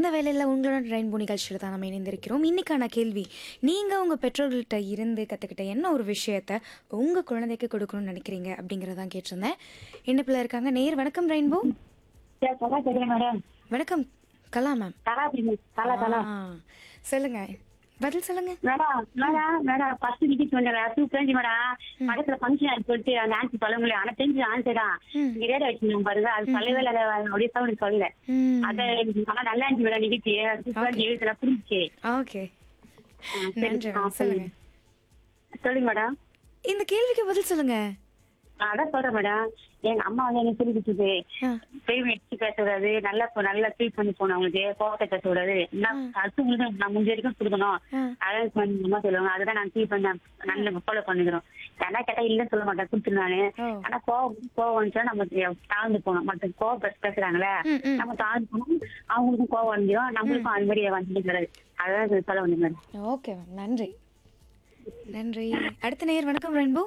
இந்த வேலையில் உங்களோட ரெயின்போ நிகழ்ச்சியில் தான் நம்ம இணைந்திருக்கிறோம் இன்னைக்கான கேள்வி நீங்கள் உங்கள் பெற்றோர்கள்ட்ட இருந்து கற்றுக்கிட்ட என்ன ஒரு விஷயத்த உங்கள் குழந்தைக்கு கொடுக்கணும்னு நினைக்கிறீங்க அப்படிங்கிறதான் கேட்டிருந்தேன் இணைப்பில் இருக்காங்க நேர் வணக்கம் ரெயின்போ சார் கலா தெரியும் மேடம் வணக்கம் கலா மேம் கலா தெரியும் கலா கலா ஆ, சொல்லுங்க பதில் சொல்லுங்க மேடம் மேடம் மேடம் ஃபர்ஸ்ட் வீட்டுக்கு சொன்னேன் டூ தெரிஞ்சு மேடம் பக்கத்துல ஃபங்க்ஷன் ஆகி சொல்லிட்டு அந்த ஆன்சி பழமொழி ஆனா தெரிஞ்சு ஆன்சர் தான் ம். இங்க ரேட் வச்சிருந்தோம் பாருங்க அது சொல்லவே இல்லை அப்படியே சவுண்ட் சொல்லல ம் அத ஆனா நல்லா இருந்துச்சு மேடம் நிகழ்ச்சி சூப்பர் எழுத்துல புரிஞ்சுச்சு ஓகே ஆ, சரி. நன்றி ஆ, மேம் சொல்லுங்க சொல்லுங்க மேடம் இந்த கேள்விக்கு பதில் சொல்லுங்க நான் அதான் சொல்றேன் மேடம் எங்க அம்மா வந்து என்ன சொல்லி கொடுத்தது ஆ, பெய்ம் எடுத்து பேசக்கூடாது நல்லா போ- நல்லா ட்ரீட் பண்ணி போகணும் அவங்களுக்கு கோவத்தை பேசக்கூடாது நான் அடுத்தவங்களுக்கு நான் முடிஞ்ச வரைக்கும் கொடுக்கணும் ஆ. அதான் பண்ணி அம்மா சொல்லுவாங்க அதுதான் நான் ஃபீல் பண்ண நல்ல ஃபாலோ பண்ணிக்கிறோம் ஏன்னா கேட்டா இல்லைன்னு சொல்ல மாட்டேன் கொடுத்துரு நானு ஓ. ஆனா கோவம் கோவம் வந்துச்சுன்னா நம்ம தாழ்ந்து போகணும் மற்ற கோவம் பேச- பேசுறாங்களே ம், ம். நம்ம தாழ்ந்து போகணும் அவங்களுக்கும் கோவம் வந்துடும் நம்மளுக்கும் அது மாதிரி வந்துக்கிறது அதான் சொல்ல வந்து மேடம் ஓகே மேம் நன்றி நன்றி அடுத்த நேயர் வணக்கம் ரெயின்போ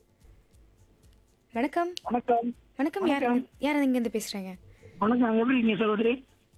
வணக்கம் வணக்கம் வணக்கம் யார் யார் இங்கேருந்து பேசுகிறீங்க வணக்கம் எப்படி இருக்கீங்க சகோதரி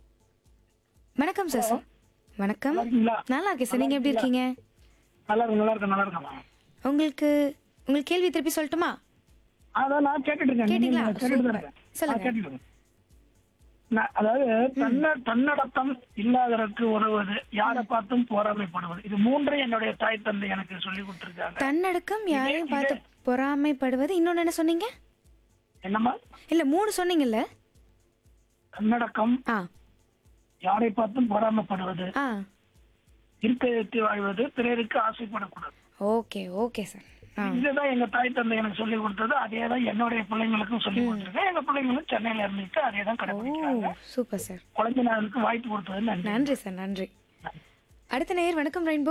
வணக்கம் சார் சார் வணக்கம் இருக்கீங்களா நல்லா இருக்கேன் சார் நீங்கள் எப்படி இருக்கீங்க நல்லா இருக்கும் நல்லா இருக்கும் நல்லா இருக்கும் உங்களுக்கு உங்களுக்கு கேள்வி திருப்பி சொல்லட்டுமா அதான் நான் கேட்டுட்டு இருக்கேன் நீங்க கேட்டீங்களா? கேட்டுட்டு தான் இருக்கேன். சொல்லுங்க. நான் கேட்டுட்டு இருக்கேன். நான் அதாவது தன்ன தன்னடக்கம் இல்லாதவருக்கு உறவுவது யாரை பார்த்தும் பொறாமைப்படுவது இது மூன்றையும் என்னுடைய தாய் தந்தை எனக்கு சொல்லி கொடுத்துருக்காங்க தன்னடக்கம் யாரையும் பார்த்து பொறாமைப்படுவது இன்னொன்று என்ன சொன்னீங்க என்னம்மா இல்லை மூணு சொன்னீங்கல்ல தன்னடக்கம் ஆ யாரை பார்த்தும் பொறாமைப்படுவது ஆ இருக்கையத்தை வாழ்வது பிறருக்கு ஆசைப்படக்கூடாது ஓகே ஓகே சார் ஆ இதுதான் எங்க தாய் தந்தை எனக்கு சொல்லி கொடுத்தது அதே தான் என்னுடைய பிள்ளைங்களுக்கும் சொல்லி கொடுத்துருக்கேன் எங்க பிள்ளைங்களும் சென்னையில இருந்துட்டு அதே தான் ஓ கடைபிடிக்கிறாங்க சூப்பர் சார் குழந்தை நாளுக்கு வாய்ப்பு கொடுத்தது நன்றி நன்றி சார் நன்றி அடுத்த நேயர் வணக்கம் ரெயின்போ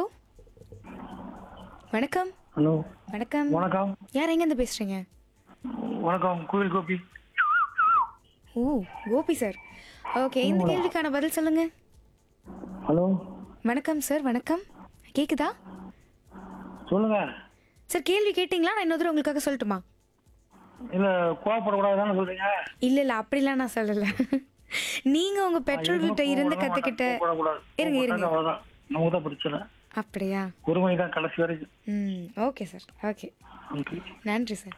வணக்கம் ஹலோ வணக்கம் வணக்கம் யார் எங்கேருந்து பேசுறீங்க வணக்கம் கோவில் கோபி ஓ கோபி சார் ஓகே இந்த கேள்விக்கான பதில் சொல்லுங்க ஹலோ வணக்கம் சார் வணக்கம் கேக்குதா சொல்லுங்க சார் கேள்வி கேட்டிங்களா நான் இன்னொரு தடவை உங்களுக்காக சொல்லட்டுமா இல்ல கோவப்படக்கூடாதுன்னு சொல்றீங்க இல்ல இல்ல அப்படிலாம் நான் சொல்லல நீங்க உங்க பெற்றோர்கிட்ட இருந்து கத்துக்கிட்ட இருங்க இருங்க அவ்வளவுதான் நமக்கு தான் பிடிச்சல அப்படியா பொறுமை தான் கடைசி வரைக்கும் ம் ஓகே சார் ஓகே Okay. நன்றி சார்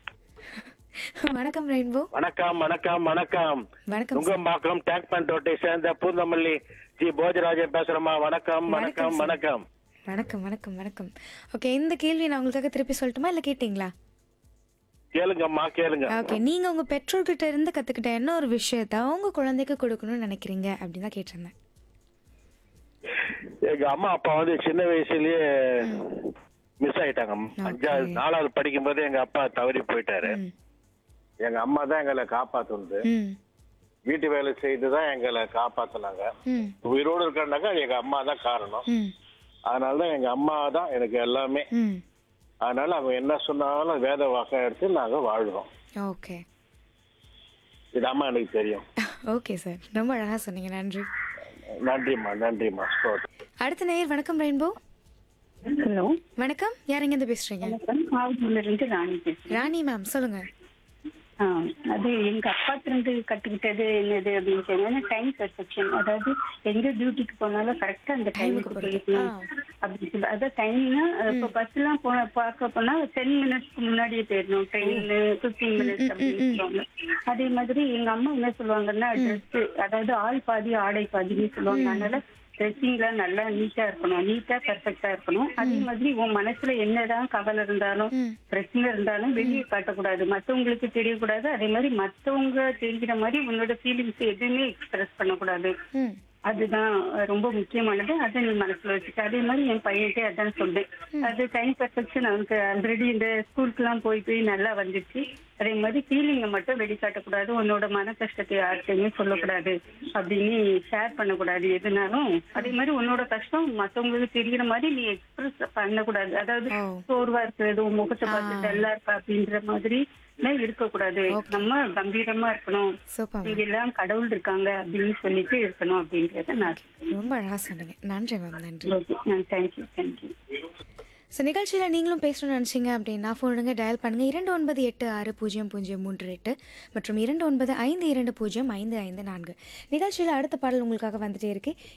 வணக்கம் ரெயின்போ வணக்கம் வணக்கம் வணக்கம் வணக்கம் சார் நுங்கம்பாக்கம் டேங்க் பண்ட் ரோட்டை சேர்ந்த பூந்தமல்லி ஜி போஜராஜன் பேசுறேம்மா வணக்கம் வணக்கம் வணக்கம் வணக்கம் வணக்கம் வணக்கம் ஓகே இந்த கேள்வி நான் உங்களுக்காக திருப்பி சொல்லட்டுமா இல்லை கேட்டிங்களா கேளுங்கம்மா கேளுங்க ஓகே நீங்கள் உங்கள் பெற்றோர்கிட்ட இருந்து கற்றுக்கிட்ட என்ன ஒரு விஷயத்த உங்க குழந்தைக்கு கொடுக்கணும்னு நினைக்கிறீங்க அப்படின்னு தான் கேட்டிருந்தேன் எங்க அம்மா அப்பா வந்து சின்ன வயசுலயே மிஸ் ஆயிட்டாங்க அஞ்சாவது நாலாவது படிக்கும் போது எங்க அப்பா தவறி போயிட்டாரு ம் எங்க அம்மா தான் எங்களை காப்பாத்துனது ம் வீட்டு வேலை செய்து தான் எங்களை காப்பாத்துனாங்க ம் உயிரோடு இருக்கனாக்கா எங்க அம்மா தான் காரணம் ம் அதனால தான் எங்க அம்மா தான் எனக்கு எல்லாமே ம் அதனால அவங்க என்ன சொன்னாலும் வேத வாக்கம் எடுத்து நாங்க வாழ்றோம் ஓகே இது அம்மா எனக்கு தெரியும் ஓகே சார் ரொம்ப அழகாக சொன்னீங்க நன்றி நன்றிம்மா நன்றிம்மா ஸ்தோத்திரம். அடுத்த நேயர் வணக்கம் ரெயின்போ ஹலோ வணக்கம் யார் எங்கேருந்து பேசுகிறீங்க வணக்கம் மாவட்டத்துல இருந்து ராணி பேசுறேன் ராணி மேம் சொல்லுங்க ஆ, அது எங்க அப்பாட்ட இருந்து கத்துக்கிட்டது என்னது அப்படின்னு சொன்னா டைம் பெர்செப்ஷன் அதாவது எங்க டியூட்டிக்கு போனாலும் கரெக்டா அந்த டைமுக்கு போறது. போயிருக்கணும் அப்படின்னு சொல்லி அதான் டைம்னா இப்போ பஸ் எல்லாம் போன பார்க்க போனா டென் மினிட்ஸ்க்கு முன்னாடியே போயிடணும் ட்ரெயின் பிப்டீன் மினிட்ஸ் அப்படின்னு சொல்லுவாங்க அதே மாதிரி எங்க அம்மா என்ன சொல்லுவாங்கன்னா ட்ரெஸ் அதாவது ஆள் பாதி ஆடை பாதின்னு சொல்லுவாங்க அதனால ட்ரெஸ்ஸிங்லாம் நல்லா நீட்டா இருக்கணும் நீட்டா பெர்ஃபெக்டா இருக்கணும் அதே மாதிரி உன் மனசுல என்னதான் கவலை இருந்தாலும் ம் பிரச்சனை இருந்தாலும் வெளியே காட்டக்கூடாது மத்தவங்களுக்கு தெரியக்கூடாது அதே மாதிரி மத்தவங்க தெரிகிற மாதிரி உன்னோட ஃபீலிங்ஸ் எதுவுமே எக்ஸ்பிரஸ் பண்ணக்கூடாது ம் அதுதான் அஹ், ரொம்ப முக்கியமானது அதை நீ மனசுல வச்சுக்க அதே மாதிரி என் பையன்கிட்ட அதான் சொல்றேன் அது டைம் பெர்ஃபெக்ஷன் அவனுக்கு ஆல்ரெடி இந்த ஸ்கூலுக்குலாம் போய் போய் நல்லா வந்துச்சு அதே மாதிரி ஃபீலிங்கை மட்டும் வெளிக்காட்டக்கூடாது உன்னோட மன கஷ்டத்தை யார்கிட்டயுமே சொல்லக்கூடாது அப்படின்னு ஷேர் பண்ணக்கூடாது எதுனாலும் அதே மாதிரி உன்னோட கஷ்டம் மத்தவங்களுக்கு தெரிகிற மாதிரி நீ எக்ஸ்பிரஸ் பண்ணக்கூடாது அதாவது ஓ. சோர்வா இருக்கிறது உன் முகத்தை பார்த்து டல்லா இருக்கா அப்படின்ற மாதிரி எல்லாம் இருக்கக்கூடாது நம்ம கம்பீரமா இருக்கணும் சூப்பர் இங்க எல்லாம் கடவுள் இருக்காங்க அப்படின்னு சொல்லிட்டு இருக்கணும் அப்படின்றத நான் ரொம்ப அழகாக சொன்னீங்க நன்றி மேம் நன்றி சொல்றேன் தேங்க்யூ தேங்க்யூ ஸோ நிகழ்ச்சியில் நீங்களும் பேசணும்னு நினச்சிங்க அப்படின்னா ஃபோனுங்க டயல் பண்ணுங்கள் இரண்டு ஒன்பது எட்டு ஆறு பூஜ்ஜியம் பூஜ்ஜியம் மூன்று எட்டு மற்றும் இரண்டு ஒன்பது ஐந்து இரண்டு பூஜ்ஜியம் ஐந்து ஐந்து நான்கு நிகழ்ச்சியில் அடுத்த பாடல் உங்களுக்காக வந்துட்டே இருக்கு